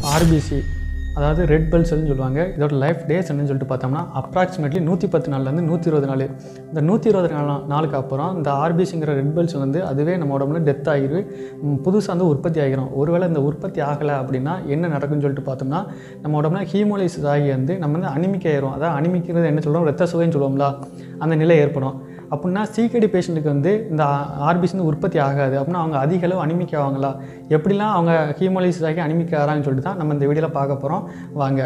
RBC அதாவது red bell செல்னு சொல்லுவாங்க இதோட லைஃப் டேஸ் என்னன்னு சொல்லிட்டு பார்த்தோம்னா அப்ராக்சிமேட்லி நூற்றி பத்து நாள்லேருந்து நூற்றி இருபது நாள் இந்த நூற்றி இருபது நாள் நாளுக்கு அப்புறம் இந்த ஆர்பிசிங்கிற ரெட் பெல்ஸ் வந்து அதுவே நம்ம உடம்புல டெத் ஆகிரு புதுசாக வந்து உற்பத்தி ஆகிரும் ஒருவேளை இந்த உற்பத்தி ஆகலை அப்படின்னா என்ன நடக்கும்னு சொல்லிட்டு பார்த்தோம்னா நம்ம உடம்புல ஹீமோலைசிஸ் ஆகி வந்து நம்ம வந்து அனிமிக் ஆயிரும் அதாவது அனிமிக்கிறது என்ன சொல்கிறோம் ரத்த சுவைன்னு சொல்லுவோம்ல அந்த நிலை ஏற்படும் அப்படின்னா சிகடி பேஷண்ட்டுக்கு வந்து இந்த ஆர்பிஸ் வந்து உற்பத்தி ஆகாது அப்படின்னா அவங்க அதிக அளவு அனிமிக் ஆவாங்களா எப்படிலாம் அவங்க ஹீமோலைசிஸ் ஆகி அனிமிக் ஆகிறாங்கன்னு சொல்லிட்டு தான் நம்ம இந்த வீடியோவில் பார்க்க போகிறோம் வாங்க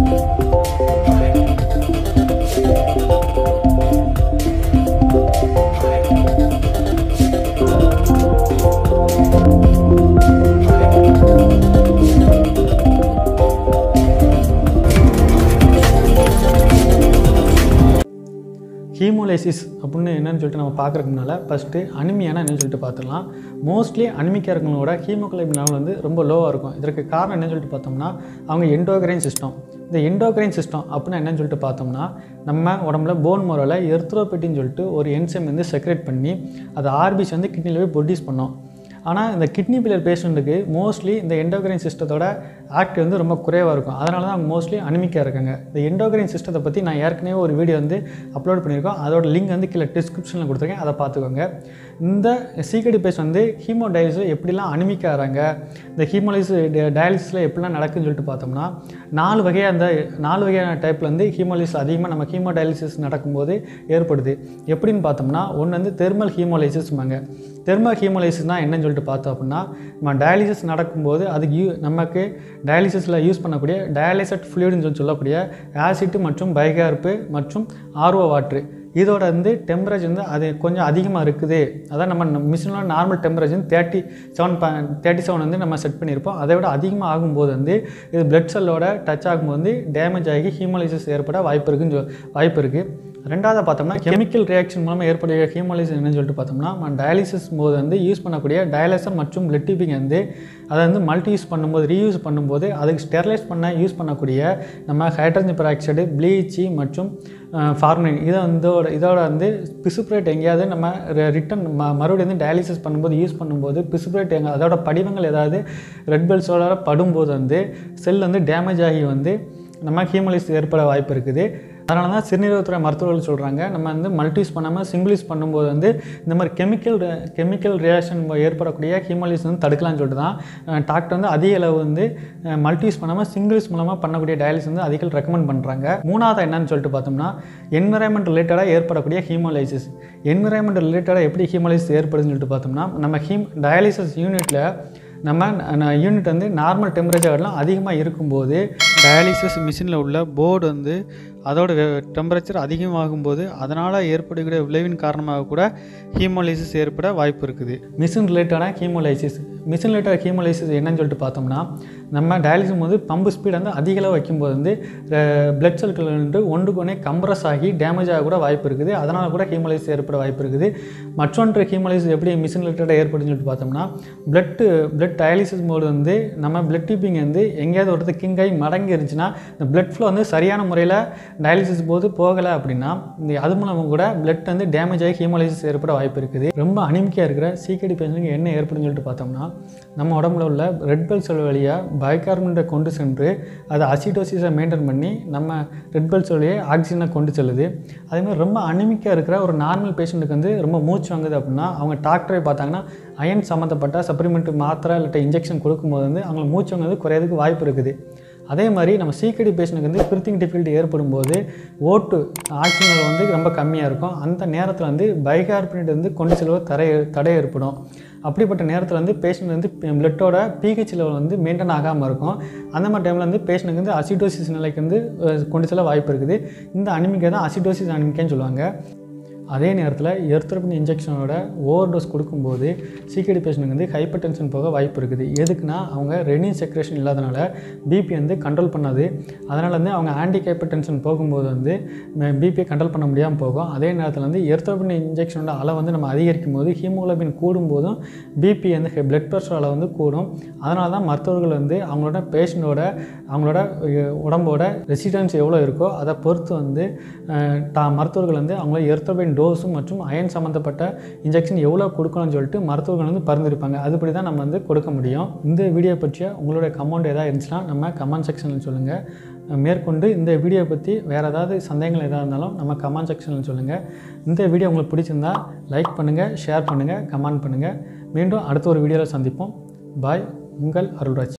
ஹீமோலைசிஸ் அப்படின்னு என்னன்னு சொல்லிட்டு நம்ம பார்க்குறதுக்கு முன்னால் ஃபஸ்ட்டு அனிமியானா என்னன்னு சொல்லிட்டு பார்த்துடலாம் மோஸ்ட்லி அனிமிக்காக இருக்கவங்களோட ஹீமோகுளோபின் லெவல் வந்து ரொம்ப லோவாக இருக்கும் இதற்கு காரணம் என்னன்னு சொல்லிட்டு பார்த்தோம்னா அவங்க எண்டோகிரைன் சிஸ்டம் இந்த எண்டோகிரைன் சிஸ்டம் அப்படின்னா என்னன்னு சொல்லிட்டு பார்த்தோம்னா நம்ம உடம்புல போன் மோரில் எர்த்ரோபெட்டின்னு சொல்லிட்டு ஒரு என்சைம் வந்து செக்ரேட் பண்ணி அது ஆர்பிஸ் வந்து கிட்னியில் போய் ப்ரொடியூஸ் பண்ணோம் ஆனால் இந்த கிட்னி பில்லர் பேஷண்ட்டுக்கு மோஸ்ட்லி இந்த எண்டோகிரைன் சிஸ்டத்தோட ஆக்ட் வந்து ரொம்ப குறைவாக இருக்கும் அதனால தான் அவங்க மோஸ்ட்லி அனிமிக்காக இருக்காங்க இந்த எண்டோகிரைன் சிஸ்டத்தை பற்றி நான் ஏற்கனவே ஒரு வீடியோ வந்து அப்லோட் பண்ணியிருக்கோம் அதோட லிங்க் வந்து கீழே டிஸ்கிரிப்ஷனில் கொடுத்துருக்கேன் அதை பார்த்துக்கோங்க இந்த சீக்கடி பேஷண்ட் வந்து ஹீமோ டயாலிசிஸ் எப்படிலாம் அனிமிக் ஆகிறாங்க இந்த ஹீமோலைஸ் டயாலிசிஸில் எப்படிலாம் நடக்குதுன்னு சொல்லிட்டு பார்த்தோம்னா நாலு வகையாக அந்த நாலு வகையான டைப்பில் வந்து ஹீமோலைஸ் அதிகமாக நம்ம ஹீமோ டயாலிசிஸ் நடக்கும்போது ஏற்படுது எப்படின்னு பார்த்தோம்னா ஒன்று வந்து தெர்மல் ஹீமோலைசிஸ்மாங்க தெர்மல் ஹீமோலைசிஸ்னால் என்னன்னு சொல்லிட்டு பார்த்தோம் அப்படின்னா நம்ம டயாலிசிஸ் நடக்கும்போது அதுக்கு யூ நமக்கு டயாலிசிஸில் யூஸ் பண்ணக்கூடிய டயாலிசட் ஃப்ளூயிட்னு சொல்லி சொல்லக்கூடிய ஆசிட் மற்றும் பைகார்ப்பு மற்றும் ஆர்ஓ வாட்ரு இதோட வந்து டெம்பரேச்சர் வந்து அது கொஞ்சம் அதிகமாக இருக்குது அதான் நம்ம மிஷினோட நார்மல் டெம்பரேச்சர் தேர்ட்டி செவன் ப தேர்ட்டி செவன் வந்து நம்ம செட் பண்ணியிருப்போம் அதை விட அதிகமாக ஆகும்போது வந்து இது பிளட் செல்லோட டச் ஆகும்போது வந்து டேமேஜ் ஆகி ஹீமோலைசிஸ் ஏற்பட வாய்ப்பு இருக்குன்னு சொல் வாய்ப்பு இருக்குது ரெண்டாவது பார்த்தோம்னா கெமிக்கல் ரியாக்ஷன் மூலமாக ஏற்படைய ஹீமோலைசிஸ் என்னன்னு சொல்லிட்டு பார்த்தோம்னா நம்ம டயாலிசிஸ் போது வந்து யூஸ் பண்ணக்கூடிய டயாலிசர் மற்றும் பிளட் டியூபிங் வந்து அதை வந்து மல்டி யூஸ் பண்ணும்போது ரீயூஸ் பண்ணும்போது அதுக்கு ஸ்டெர்லைஸ் பண்ண யூஸ் பண்ணக்கூடிய நம்ம ஹைட்ரஜன் பெராக்சைடு ப்ளீச்சி மற்றும் ஃபார்மின் இதை வந்து இதோட வந்து பிசுப்ரேட் எங்கேயாவது நம்ம ரிட்டன் ம மறுபடியும் வந்து டயாலிசிஸ் பண்ணும்போது யூஸ் பண்ணும்போது பிசுப்ரேட் எங்கே அதோட படிவங்கள் ஏதாவது ரெட் பெல்ஸோட படும்போது வந்து செல் வந்து டேமேஜ் ஆகி வந்து நம்ம ஹீமோலைஸ் ஏற்பட வாய்ப்பு இருக்குது அதனால தான் சிறுநீரகத்துறை மருத்துவர்கள் சொல்கிறாங்க நம்ம வந்து மல்டியூஸ் பண்ணாமல் சிங்கிள் யூஸ் பண்ணும்போது வந்து இந்த மாதிரி கெமிக்கல் கெமிக்கல் ரியாக்ஷன் ஏற்படக்கூடிய ஹீமோலிஸ் வந்து தடுக்கலாம்னு சொல்லிட்டு தான் டாக்டர் வந்து அதிக அளவு வந்து மல்டியூஸ் பண்ணாமல் சிங்கிள் யூஸ் மூலமாக பண்ணக்கூடிய டயாலிஸ் வந்து அதிகம் ரெக்கமெண்ட் பண்ணுறாங்க மூணாவது என்னன்னு சொல்லிட்டு பார்த்தோம்னா என்விரான்மெண்ட் ரிலேட்டடாக ஏற்படக்கூடிய ஹீமோலைசிஸ் என்விரான்மெண்ட் ரிலேட்டடாக எப்படி ஹீமோலைசிஸ் ஏற்படுதுன்னு சொல்லிட்டு பார்த்தோம்னா நம்ம ஹீம் டயாலிசிஸ் யூனிட்டில் நம்ம யூனிட் வந்து நார்மல் டெம்பரேச்சர்லாம் அதிகமாக இருக்கும்போது டயாலிசிஸ் மிஷினில் உள்ள போர்டு வந்து அதோட டெம்பரேச்சர் அதிகமாகும்போது அதனால் ஏற்படக்கூடிய விளைவின் காரணமாக கூட ஹீமோலைசிஸ் ஏற்பட வாய்ப்பு இருக்குது மிஷின் ரிலேட்டடான ஹீமோலைசிஸ் மிஷின் ரிலேட்டட் ஹீமோலைசிஸ் என்னன்னு சொல்லிட்டு பார்த்தோம்னா நம்ம டயாலிசிஸ் போது பம்பு ஸ்பீட் வந்து அதிக அளவு வைக்கும்போது வந்து பிளட் செல்கள் வந்து ஒன்றுக்கு ஒன்றே கம்ப்ரஸ் ஆகி டேமேஜ் ஆக கூட வாய்ப்பு இருக்குது அதனால் கூட ஹீமோலைசிஸ் ஏற்பட வாய்ப்பு இருக்குது மற்றொன்று ஹீமோலைசிஸ் எப்படி மிஷின் ரிலேட்டடாக ஏற்படுதுன்னு சொல்லிட்டு பார்த்தோம்னா பிளட் பிளட் டயாலிசிஸ் போது வந்து நம்ம பிளட் டியூப்பிங் வந்து எங்கேயாவது ஒருத்தர் கிங்காகி மடங்கி இருந்துச்சுன்னா இந்த பிளட் ஃப்ளோ வந்து சரியான முறையில் டயாலிசிஸ் போது போகலை அப்படின்னா இந்த அது மூலமாக கூட பிளட் வந்து டேமேஜ் ஆகி ஹீமோலைசிஸ் ஏற்பட வாய்ப்பு இருக்குது ரொம்ப அனிமிக்காக இருக்கிற சீக்கடி பேஷண்ட்டுக்கு என்ன ஏற்படுன்னு சொல்லிட்டு பார்த்தோம்னா நம்ம உடம்புல உள்ள ரெட் பெல் செல் வழியாக பைகார்பனேட்டை கொண்டு சென்று அது அசிடோசிஸை மெயின்டைன் பண்ணி நம்ம ரெட் பெல் வழியே ஆக்சிஜனை கொண்டு செல்லுது அதேமாதிரி ரொம்ப அனிமிக்காக இருக்கிற ஒரு நார்மல் பேஷண்ட்டுக்கு வந்து ரொம்ப மூச்சு வாங்குது அப்படின்னா அவங்க டாக்டரை பார்த்தாங்கன்னா அயன் சம்மந்தப்பட்ட சப்ளிமெண்ட் மாத்திரை இல்லாட்ட இன்ஜெக்ஷன் கொடுக்கும்போது வந்து அவங்களுக்கு மூச்சு வாங்குறது குறையதுக்கு வாய்ப்பு இருக்குது அதே மாதிரி நம்ம சீக்கடி பேஷண்ட்டுக்கு வந்து பிரீத்திங் டிஃபிகல்ட்டி ஏற்படும் போது ஓட்டு ஆக்சிஜன் வந்து ரொம்ப கம்மியாக இருக்கும் அந்த நேரத்தில் வந்து பைகார்பனேட் வந்து கொண்டு செல்வது தடை தடை ஏற்படும் அப்படிப்பட்ட நேரத்தில் வந்து பேஷண்ட் வந்து பிளட்டோட பிஹெச் லெவல் வந்து மெயின்டைன் ஆகாமல் இருக்கும் அந்த மாதிரி டைமில் வந்து பேஷண்ட்டுக்கு வந்து அசிடோசிஸ் நிலைக்கு வந்து கொண்டு செல்ல வாய்ப்பு இருக்குது இந்த அனிமிக்கை தான் அசிடோசிஸ் அனிமிக்கன்னு சொல்லுவாங்க அதே நேரத்தில் எர்த்ரோபின் இன்ஜெக்ஷனோட ஓவர் டோஸ் கொடுக்கும்போது சீக்கிரடி பேஷண்ட்டுக்கு வந்து ஹைப்பர் டென்ஷன் போக வாய்ப்பு இருக்குது எதுக்குன்னா அவங்க ரெனின் செக்ரேஷன் இல்லாதனால பிபி வந்து கண்ட்ரோல் பண்ணாது அதனால் வந்து அவங்க ஆன்டி ஹைப்பர் டென்ஷன் போகும்போது வந்து பிபியை கண்ட்ரோல் பண்ண முடியாமல் போகும் அதே நேரத்தில் வந்து எர்த்ரோபின் இன்ஜெக்ஷனோட அளவு வந்து நம்ம அதிகரிக்கும் போது ஹீமோகுளோபின் கூடும்போதும் பிபி வந்து பிளட் ப்ரெஷர் அளவு வந்து கூடும் அதனால தான் மருத்துவர்கள் வந்து அவங்களோட பேஷண்ட்டோட அவங்களோட உடம்போட ரெசிடென்ஸ் எவ்வளோ இருக்கோ அதை பொறுத்து வந்து தா மருத்துவர்கள் வந்து அவங்கள எர்த்ரோபின் டோஸும் மற்றும் அயன் சம்மந்தப்பட்ட இன்ஜெக்ஷன் எவ்வளோ கொடுக்கணும்னு சொல்லிட்டு மருத்துவர்கள் வந்து பரிந்துரைப்பாங்க அதுபடி தான் நம்ம வந்து கொடுக்க முடியும் இந்த வீடியோ பற்றிய உங்களுடைய கமெண்ட் ஏதாவது இருந்துச்சுன்னா நம்ம கமெண்ட் செக்ஷனில் சொல்லுங்கள் மேற்கொண்டு இந்த வீடியோ பற்றி வேறு ஏதாவது சந்தேகங்கள் எதாக இருந்தாலும் நம்ம கமெண்ட் செக்ஷனில் சொல்லுங்கள் இந்த வீடியோ உங்களுக்கு பிடிச்சிருந்தா லைக் பண்ணுங்கள் ஷேர் பண்ணுங்கள் கமெண்ட் பண்ணுங்கள் மீண்டும் அடுத்த ஒரு வீடியோவில் சந்திப்போம் பாய் உங்கள் அருள்ராஜ்